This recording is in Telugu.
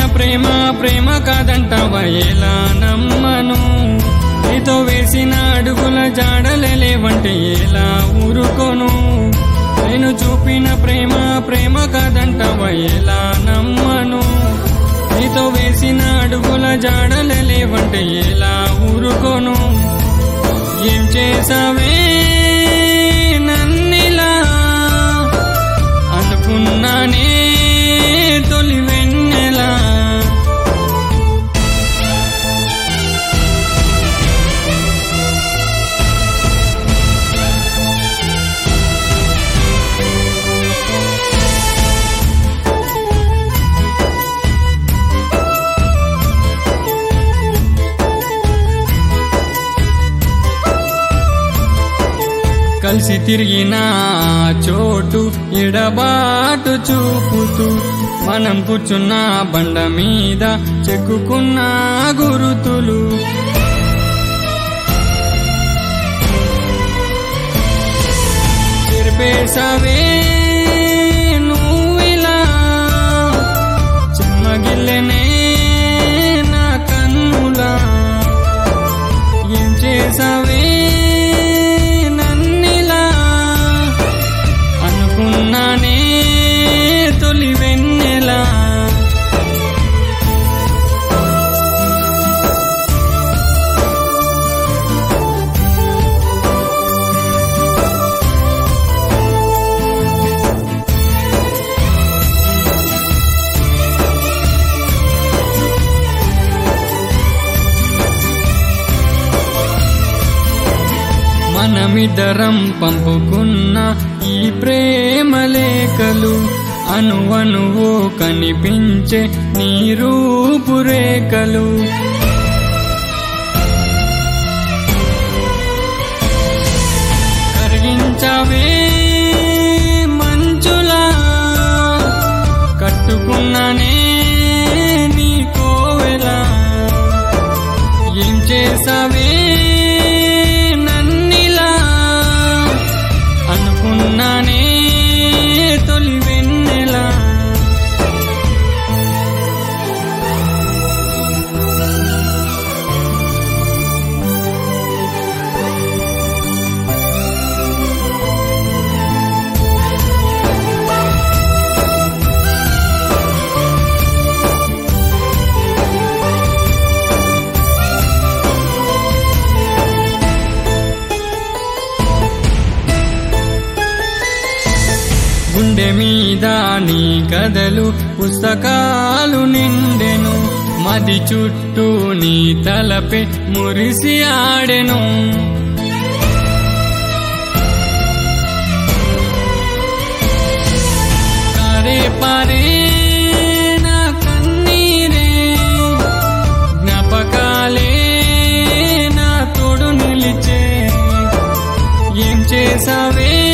ప్రేమ ప్రేమ కాదంటావా ఎలా నమ్మను నీతో వేసిన అడుగుల జాడలే లేవంటే ఎలా ఊరుకోను నేను చూపిన ప్రేమ ప్రేమ కాదంటావా ఎలా నమ్మను నీతో వేసిన అడుగుల జాడలే లేవంటే ఎలా ఊరుకోను ఏం చేసావే నన్నిలా అనుకున్నానే తొలి వెన్నెలా కలిసి తిరిగిన చోటు ఎడబాటు చూపుతూ మనం కూర్చున్న బండ మీద చెక్కుకున్న గురుతులు చెరిపేసావే నువ్విలా చెమ్మగిల్లెనే నా కన్నులా ఏం చేసావే నన్నిలా అనుకున్నానే తొలి వెన్నెలా మనమిద్దరం పంపుకున్న ఈ ప్రేమ లేఖలు అనువనువు కనిపించే నీ రూపురేఖలు కరిగించవే మంచులా కట్టుకున్నానే నీ కోవెలా ఏం చేసావే నన్నిలా అనుకున్నానే తొలి వెన్నెలా గుండె మీద నీ కథలు పుస్తకాలు నిండెను మది చుట్టూ నీ తలపే మురిసి ఆడెను కారే పారే నా కన్నీరే జ్ఞాపకాలే నా తోడు నిలిచే ఏం చేసావే